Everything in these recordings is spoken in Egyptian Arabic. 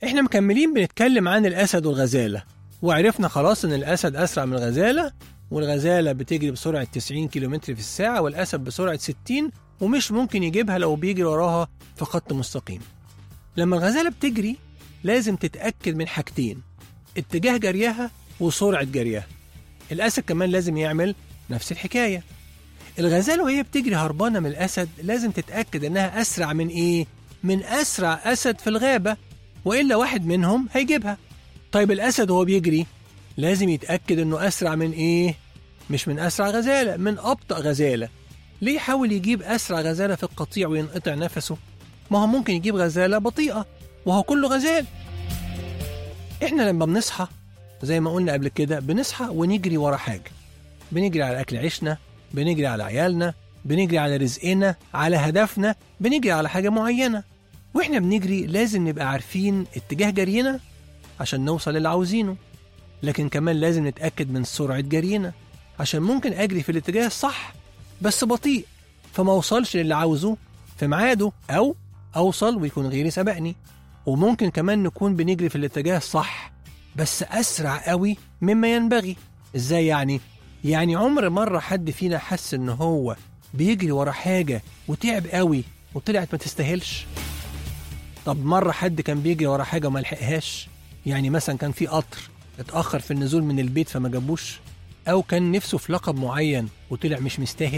احنا مكملين بنتكلم عن الأسد والغزالة وعرفنا خلاص إن الأسد أسرع من الغزالة والغزالة بتجري بسرعة 90 كيلومتر في الساعة والأسد بسرعة 60 ومش ممكن يجيبها لو بيجري وراها في خط مستقيم لما الغزالة بتجري لازم تتأكد من حاجتين اتجاه جريها وسرعة جريها الأسد كمان لازم يعمل نفس الحكاية الغزالة وهي بتجري هربانة من الأسد لازم تتأكد إنها أسرع من إيه؟ من أسرع أسد في الغابة وإلا واحد منهم هيجيبها طيب الأسد وهو بيجري لازم يتأكد إنه أسرع من إيه؟ مش من أسرع غزالة من أبطأ غزالة ليه يحاول يجيب أسرع غزالة في القطيع وينقطع نفسه؟ ما هو ممكن يجيب غزالة بطيئة وهو كله غزال إحنا لما بنصحى زي ما قلنا قبل كده بنصحى ونجري ورا حاجة بنجري على أكل عيشنا بنجري على عيالنا بنجري على رزقنا على هدفنا بنجري على حاجة معينة وإحنا بنجري لازم نبقى عارفين اتجاه جرينا عشان نوصل اللي عاوزينه لكن كمان لازم نتأكد من سرعة جرينا عشان ممكن أجري في الاتجاه الصح بس بطيء فما أوصلش للي عاوزه في ميعاده أو أوصل ويكون غيري سبقني وممكن كمان نكون بنجري في الاتجاه الصح بس أسرع قوي مما ينبغي إزاي يعني؟ يعني عمر مرة حد فينا حس إن هو بيجري ورا حاجة وتعب قوي وطلعت ما تستاهلش طب مرة حد كان بيجري ورا حاجة وما لحقهاش يعني مثلا كان في قطر اتأخر في النزول من البيت فما جابوش أو كان نفسه في لقب معين وطلع مش مستاهل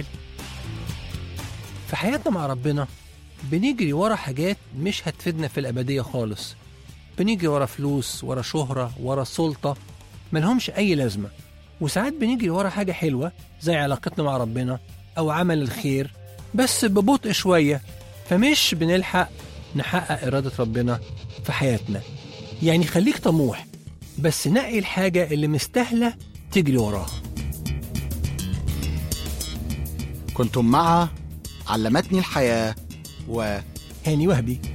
في حياتنا مع ربنا بنجري ورا حاجات مش هتفيدنا في الأبدية خالص بنجري ورا فلوس ورا شهرة ورا سلطة ملهمش أي لازمة وساعات بنجري ورا حاجة حلوة زي علاقتنا مع ربنا أو عمل الخير بس ببطء شوية فمش بنلحق نحقق إرادة ربنا في حياتنا يعني خليك طموح بس نقي الحاجة اللي مستاهلة تجري وراها كنتم مع علمتني الحياة و هاني وهبي